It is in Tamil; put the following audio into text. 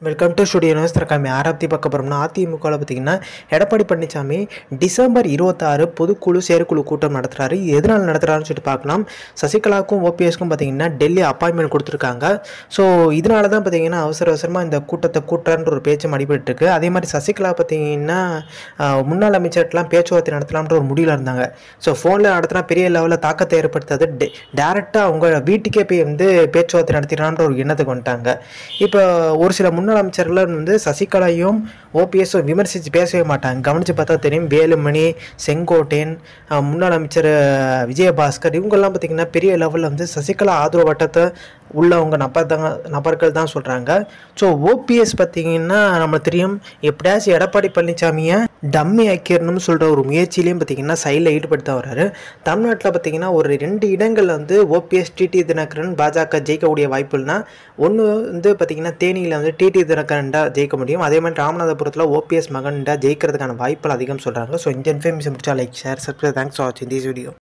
வெல்கம் டு ஸ்டுடியோ நியூஸ் தரக்காமி ஆராப்தி பார்க்க போகிறோம்னா அதிமுகவில் பார்த்தீங்கன்னா எடப்பாடி பழனிசாமி டிசம்பர் இருபத்தாறு பொதுக்குழு செயற்குழு கூட்டம் நடத்துகிறாரு எதனால் நடத்துகிறாருன்னு சொல்லிட்டு பார்க்கலாம் சசிகலாவுக்கும் ஓபிஎஸ்க்கும் பார்த்தீங்கன்னா டெல்லி அப்பாயின்மெண்ட் கொடுத்துருக்காங்க ஸோ இதனால தான் பார்த்தீங்கன்னா அவசர அவசரமாக இந்த கூட்டத்தை கூட்டுறான்ற ஒரு பேச்சும் அடிபட்டு இருக்கு அதே மாதிரி சசிகலா பார்த்தீங்கன்னா ஆஹ், முன்னாள் அமைச்சர்கிட்டலாம் பேச்சுவார்த்தை நடத்தலாம்ன்ற ஒரு முடிவில் இருந்தாங்க ஸோ ஃபோனில் நடத்தினா பெரிய லெவலில் தாக்கத்தை ஏற்படுத்தாது டேரெக்டாக அவங்க வீட்டுக்கே போய் வந்து பேச்சுவார்த்தை நடத்திடலான்ற ஒரு எண்ணத்துக்கு வந்துட்டாங்க இப்போ ஒரு சில முன்னாள் அமைச்சர்கள் வந்து சசிகலாவையும் ஓபிஎஸும் விமர்சித்து பேசவே மாட்டாங்க கவனித்து பார்த்தா தெரியும் வேலுமணி செங்கோட்டையன் அஹ், முன்னாள் அமைச்சர் அஹ், விஜயபாஸ்கர் இவங்கெல்லாம் பார்த்திங்கன்னா பெரிய லெவலில் வந்து சசிகலா ஆதரவு வட்டத்தை உள்ளவங்க நபர் தான் நபர்கள் தான் சொல்கிறாங்க ஸோ ஓபிஎஸ் பார்த்தீங்கன்னா நம்மளுக்கு தெரியும் எப்படியாச்சும் எடப்பாடி பழனிசாமியை டம்மி ஆக்கிடணும்னு சொல்கிற ஒரு முயற்சியிலையும் பார்த்தீங்கன்னா சைடில் ஈடுபட்டு தான் வர்றாரு தமிழ்நாட்டில் பார்த்தீங்கன்னா ஒரு ரெண்டு இடங்களில் வந்து ஓபிஎஸ் டிடி தினகரன் பாஜக ஜெயிக்கக்கூடிய வாய்ப்புனா ஒன்று வந்து பார்த்தீங்கன்னா தேனியில் வந்து டிடி தினகரன் தான் ஜெயிக்க முடியும் அதே மாதிரி ராமநாதபுரத்தில் ஓபிஎஸ் மகன் தான் ஜெயிக்கிறதுக்கான வாய்ப்புகள் அதிகம் சொல்கிறாங்க ஸோ இந்த இன்ஃபர்மேஷன் முடிச்சா like share subscribe thanks for வாட்சிங் திஸ் வீடியோ